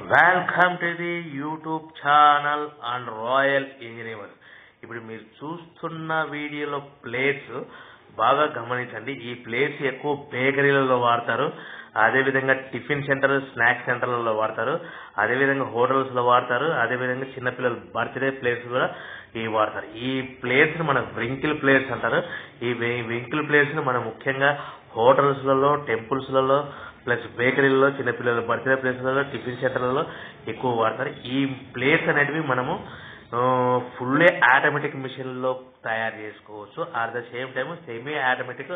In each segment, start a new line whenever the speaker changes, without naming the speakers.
welcome to the YouTube channel and Royal Engineer ఇప్పుడు మీరు చూస్తున్న వీడియోలో ప్లేట్స్ బాగా గమనించండి ఈ ప్లేట్స్ ఎక్కువ బేకరీలలో వాడతారు అదేవిధంగా టిఫిన్ సెంటర్ స్నాక్ సెంటర్లలో వాడతారు అదేవిధంగా హోటల్స్ లో వాడతారు అదేవిధంగా చిన్నపిల్లల బర్త్డే ప్లేట్స్ కూడా ఇవి వాడతారు ఈ ప్లేట్స్ మన వ్రింకిల్ ప్లేట్స్ అంటారు ఈ వ్రింకిల్ ప్లేట్స్ ని మనం ముఖ్యంగా హోటల్స్ లలో టెంపుల్స్ లలో ప్లస్ బేకరీలలో చిన్నపిల్లల బర్త్డే ప్లేస్లలో టిఫిన్ సెంటర్లలో ఎక్కువ వాడతారు ఈ ప్లేట్స్ అనేటివి మనము ఫుల్లీ ఆటోమేటిక్ మిషన్ లో తయారు చేసుకోవచ్చు at the same time semi automatic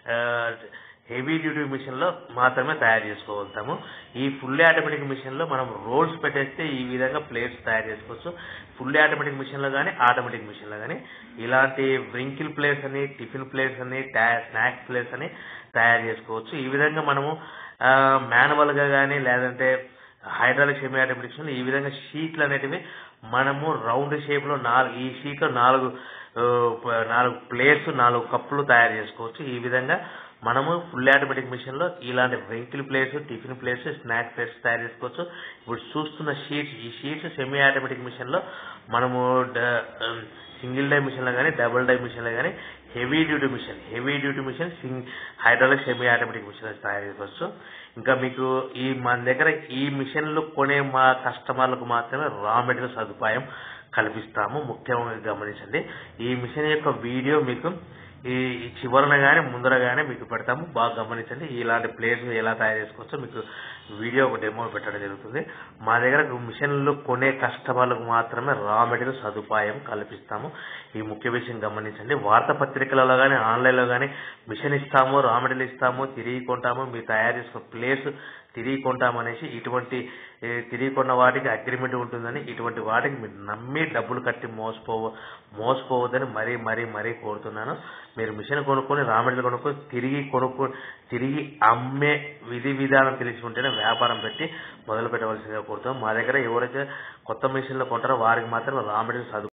heavy duty machine లో మాత్రమే తయారు చేసుకోగలుగుతాము ఈ ఫుల్లీ ఆటోమేటిక్ మిషన్ లో మనం రోల్స్ పెట్టేస్తే ఈ విధంగా ప్లేట్స్ తయారు చేసుకోవచ్చు ఫుల్లీ ఆటోమేటిక్ మిషన్ లో కానీ ఆటోమేటిక్ మిషన్ లో కానీ ఇలాంటి వ్రింకిల్ ప్లేట్స్ అని టిఫిన్ ప్లేట్స్ అని స్నాక్స్ ప్లేట్స్ అని తయారు చేసుకోవచ్చు ఈ విధంగా మనము మాన్యువల్ గా కానీ లేదంటే హైడ్రాలిక్ సెమీ ఆటోమేటిక్ మిషన్ ఈ విధంగా షీట్లు అనేటివి మనము రౌండ్ షేప్ లో నాలుగు ఈ షీట్ లో నాలుగు నాలుగు ప్లేట్స్ నాలుగు కప్పులు తయారు చేసుకోవచ్చు ఈ విధంగా మనము ఫుల్ ఆటోమేటిక్ మిషన్ లో ఇలాంటి vehicle plates tiffin plates snack plates తయారు చేసుకోవచ్చు ఇప్పుడు చూస్తున్న షీట్స్ ఈ షీట్స్ సెమీ ఆటోమేటిక్ మిషన్ లో మనము సింగిల్ డై మిషన్ లో కానీ డబుల్ డై మిషన్ లో కానీ heavy duty machine heavy duty machine సింగ్ హైడ్రాలిక్ సెమీ ఆటోమేటిక్ మిషన్ తయారు చేసుకోవచ్చు ఇంకా మీకు ఈ మన దగ్గర ఈ మిషన్లు కొనే మా కస్టమర్లకు మాత్రమే రా మెటీరియల్ సదుపాయం కల్పిస్తాము ముఖ్యంగా గమనించండి ఈ మిషన్ యొక్క వీడియో మీకు ఈ చివరన గానీ ముందర గానీ మీకు పెడతాము బాగా గమనించండి ఇలాంటి ప్లేట్స్ ఎలా తయారు చేసుకోవచ్చో మీకు వీడియో ఒక డెమో పెట్టడం జరుగుతుంది మా దగ్గర మిషన్లు కొనే కస్టమర్లకు మాత్రమే రా మెటీరియల్ సదుపాయం కల్పిస్తాము ఈ ముఖ్య విషయం గమనించండి వార్తాపత్రికలలో కానీ ఆన్లైన్లో కానీ మిషన్ ఇస్తాము రా మెటీరియల్ ఇస్తాము తిరిగి కొంటాము మీరు తయారు చేసుకున్న ప్లేస్ తిరిగి కొంటామనేసి ఇటువంటి తిరిగి కొన్న వాటికి అగ్రిమెంట్ ఉంటుందని ఇటువంటి వాటికి మీరు నమ్మి డబ్బులు కట్టి మోసపోవ మోసపోవద్దని మరీ మరీ మరీ కోరుతున్నాను మీరు మిషన్ కొనుక్కొని రా మెటీరియల్ కొనుక్కొని తిరిగి కొనుక్కో తిరిగి అమ్మే విధి విధానం తెలిసి ఉంటేనే వ్యాపారం పెట్టి మొదలు పెట్టవలసిందిగా కోరుతాం మా దగ్గర ఎవరైతే కొత్త మిషన్లు కొంటారో వారికి మాత్రం రా మెటీరియల్